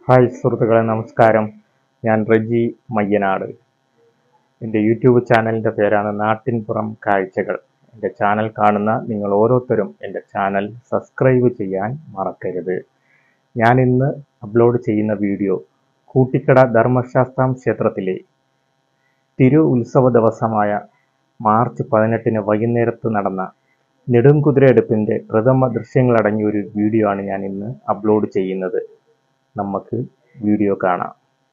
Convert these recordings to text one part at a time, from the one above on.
Hi സുഹൃത്തുക്കളെ നമസ്കാരം ഞാൻ റെജി മയ്യനാട് എൻ്റെ യൂട്യൂബ് ചാനലിൻ്റെ പേരാണ് നാട്ടിൻപുറം കാഴ്ചകൾ എൻ്റെ ചാനൽ കാണുന്ന നിങ്ങൾ ഓരോരുത്തരും എൻ്റെ ചാനൽ സബ്സ്ക്രൈബ് ചെയ്യാൻ മറക്കരുത് ഞാൻ ഇന്ന് അപ്ലോഡ് ചെയ്യുന്ന വീഡിയോ കൂട്ടിക്കട ധർമ്മശാസ്താം ക്ഷേത്രത്തിലെ തിരു ഉത്സവ ദിവസമായ മാർച്ച് പതിനെട്ടിന് വൈകുന്നേരത്ത് നടന്ന നെടുംകുതിരയെടുപ്പിൻ്റെ പ്രഥമ ദൃശ്യങ്ങളടങ്ങിയ ഒരു വീഡിയോ ആണ് ഞാൻ ഇന്ന് അപ്ലോഡ് ചെയ്യുന്നത് നമുക്ക് വീഡിയോ കാണാം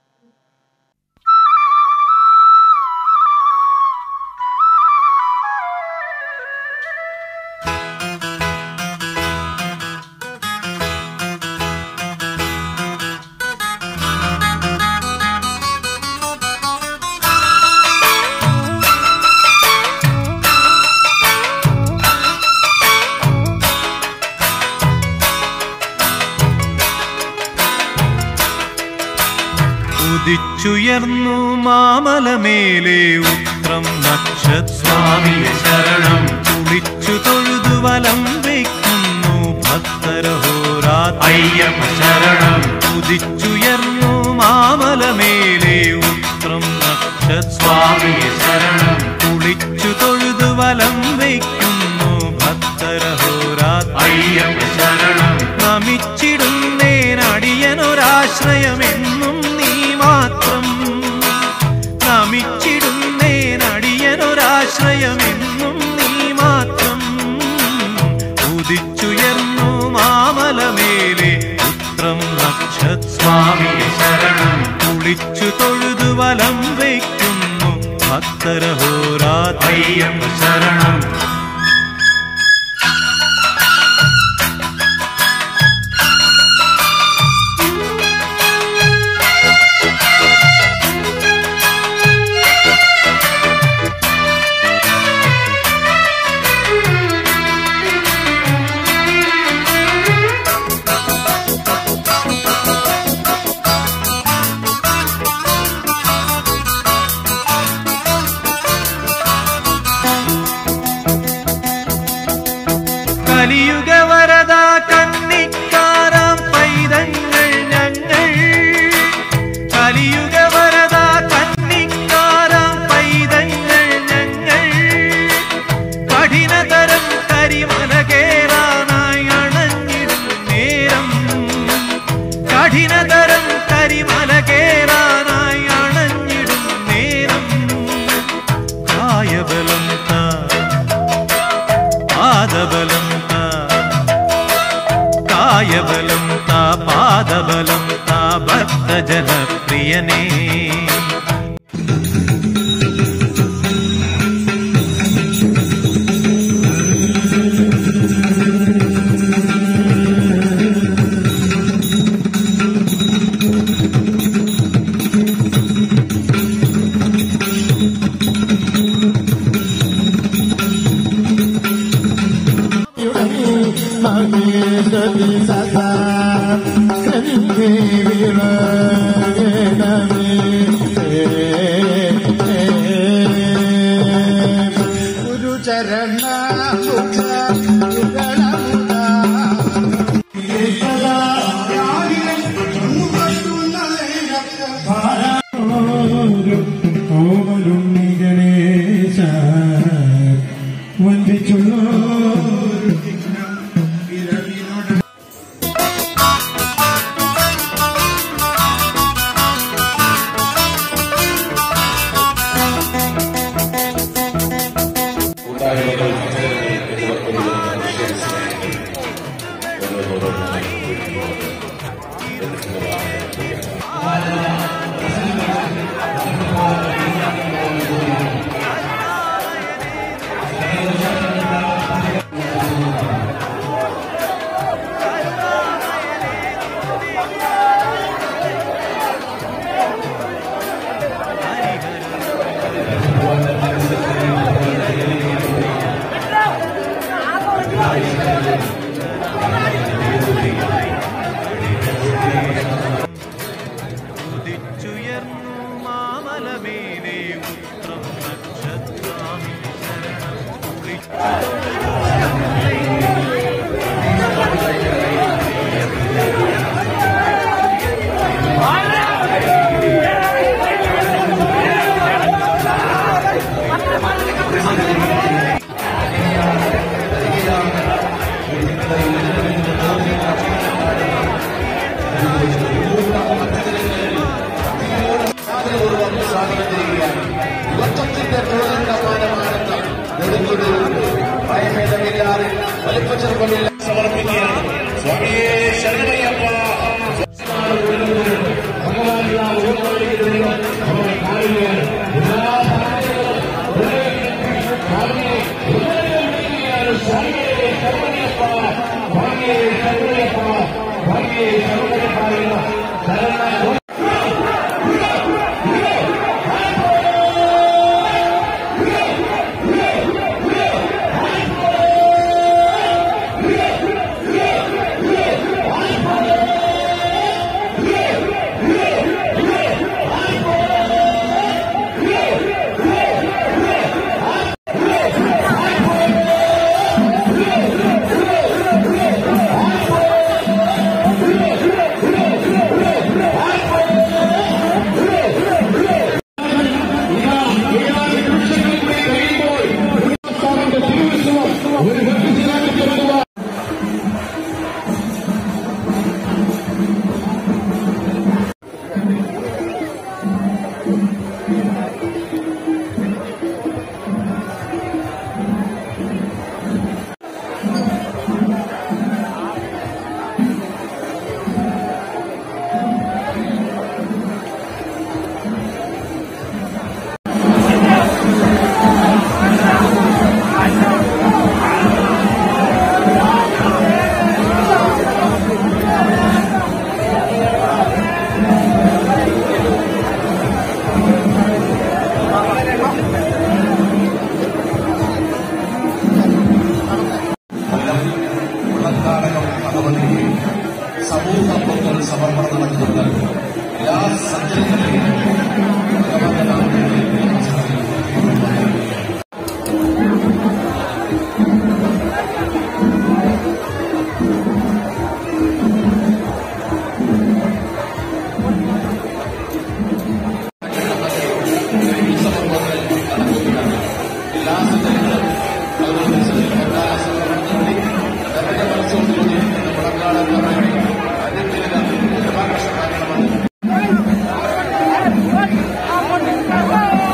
ഉദിച്ചുയർന്നു മാമലമേലെ ഉത്രം നക്ഷസ്വാമിയെ ശരണം കുളിച്ചു തൊഴുതു വലം വയ്ക്കുന്നു ഭക്തരഹോരാത്ര അയ്യപ്പ ശരണം ഉദിച്ചുയർന്നു മാമലമേലെ ഉത്രം നക്ഷസ്വാമി സ്വാമിയെ ശരണം കുളിച്ചു തൊഴുതു വലം വയ്ക്കുന്നു ഭക്തരഹോരാത്ര അയ്യപ്പ ശരണം നമിച്ചിടുന്നേനടിയനൊരാശ്രയമെന്നും നീ മാത്രം നമിച്ചിടുന്നേനടിയനൊരാശ്രയമെന്നും നീ മാത്രം ഉദിച്ചുയർന്നു മാമലമേലെ പുത്രം നക്ഷസ്വാമി സ്വാമിയെ ശരണം കുളിച്ചു തൊഴുതു വലം വയ്ക്കുന്നു ഭക്തരഹോരാത്ര അയ്യപ്പ ശരണം കലിയുഗ വരദ കന്നിക്കാരാം പൈതങ്ങൾ ഞങ്ങൾ കലിയുഗ വരദ കന്നിക്കാരാം പൈതങ്ങൾ ഞങ്ങൾ കഠിനതരം കരിമല കേറാനായി അണഞ്ഞിടും നേരം കഠിനതരം കരിമല കേറാനായി അണഞ്ഞിടും നേരം കായബലം താ പാദബലം താ കായബലം താ പാദബലം താ ഭക്തജനപ്രിയനേ ഗുരുചരണ യുഗളമുദാ ഓമലുണ്ണി ഗണേശ വന്ദിച്ചുള്ളോ ഉദിച്ചുയർന്നു മാമലമേലെ ഉത്രം നക്ഷത്രാമി ശരണം കുളിച്ചു ഉള്ളക്കാടകം ഭഗവതിക്ക് സമൂഹ പൊതുവിൽ സമർപ്പണം നടത്തുന്നുണ്ട് എല്ലാ സജ്ജനങ്ങളെയും ഭഗവന്റെ നാമത്തിൽ നമസ്കരിക്കുന്നു. എല്ലാ സജ്ജനങ്ങളും അതുപോലെ എല്ലാ സമർപ്പണത്തിലൂടെ അവരുടെ മനസ്സോടുകൂടി മുളക്കാടൻ പറയുകയും അതിന്റെ ശുഭാകർഷ കാര്യമാണ് Vamos,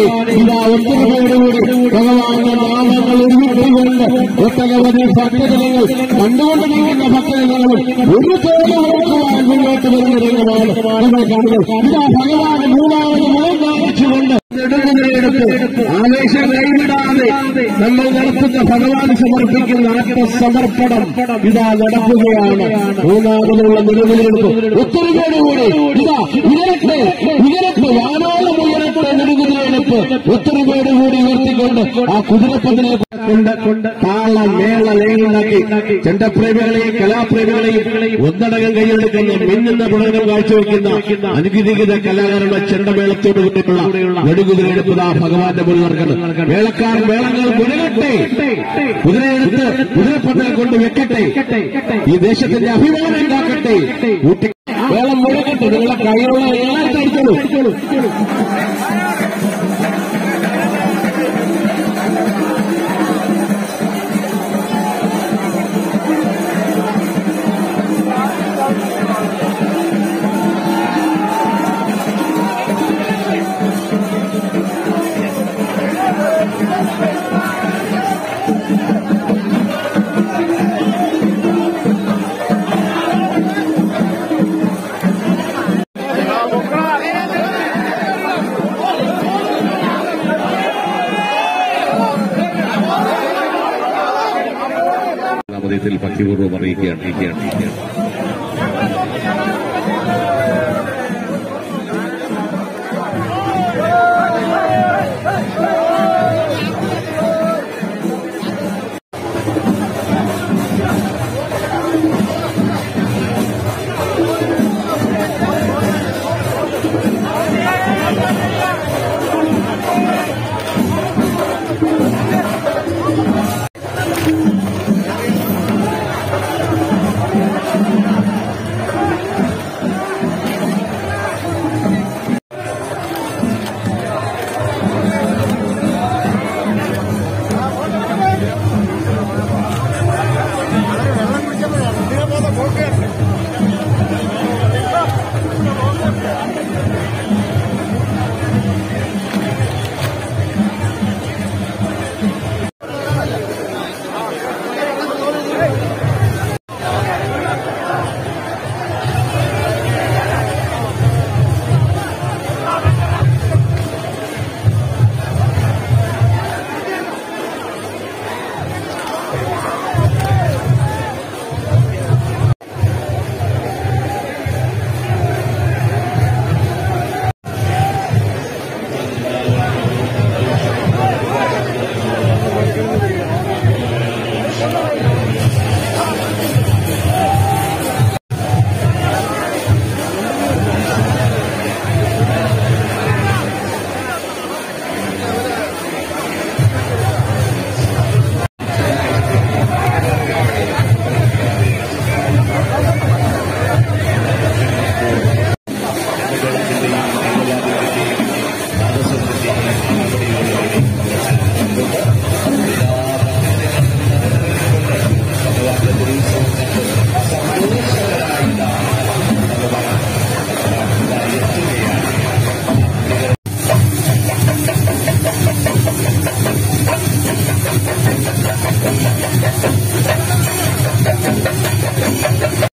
ഇതാ ഒത്തിരിയോടുകൂടി ഭഗവാന്റെ നാമങ്ങൾ ഉരുവിട്ടുകൊണ്ട് ഒട്ടനവധി ഭക്തജനങ്ങൾ കണ്ടുകൊണ്ട് നീങ്ങുന്ന ഭക്തജനങ്ങളും ഒരു തോലെ ഓർക്കുവാൻ മുന്നോട്ട് വരുന്ന രംഗമാണ് നമ്മൾ കാണുന്നത് ഇതാ ഭഗവാൻ മൂന്നാമത് മുഖം കാണിച്ചുകൊണ്ട് നെടുകുതിരയെടുത്ത് ആവേശം കൈവിടാതെ നമ്മൾ നടത്തുന്ന ഭഗവാൻ സമർപ്പിക്കുന്ന ആത്മസമർപ്പണം ഇതാ നടക്കുകയാണ് മൂന്നാമതുള്ള നെടുകുതിരെടുത്ത് ഒത്തൊരുമയോടുകൂടി ഇതാ ഉയരട്ടെ ഉയരട്ടെ വാനോളം ഉയരട്ടെ നെടുകുതിരെടുപ്പ് ഒത്തൊരുമയോടുകൂടി ഉയർത്തിക്കൊണ്ട് ആ കുതിരപ്പതിനെ കൊണ്ട് കൊണ്ട് താള മേള ലയങ്ങളുണ്ടാക്കി ചെണ്ടപ്രേമികളെയും കലാപ്രേമികളെയും ഒന്നടങ്കം കൈയെടുക്കുന്ന മിന്നുന്ന പ്രകടനം കാഴ്ചവെക്കുന്ന അനുഗ്രഹീത കലാകാരുടെ ചെണ്ടമേളത്തോടു കൂടിയുള്ള നെടുകുതിരെടുപ്പത് ആ ഭഗവാന്റെ മുന്നിൽ നടക്കണം മേളക്കാർ മേളങ്ങൾ മുഴകട്ടെ കുതിരയെടുത്ത് കുതിരപ്പന്തൽ കൊണ്ട് വെക്കട്ടെ ഈ ദേശത്തിന്റെ അഭിമാനം കാക്കട്ടെ ഊട്ടി വേളം മുഴകട്ടെ നിങ്ങളെ കയ്യിലുള്ള ഏളായിട്ട് അടിച്ചോളൂ നാമധേയത്തിൽ ഭക്തിപൂർവ്വം അറിയിക്കുകയാണ് അറിയിക്കുകയാണ് അറിയിക്കുകയാണ്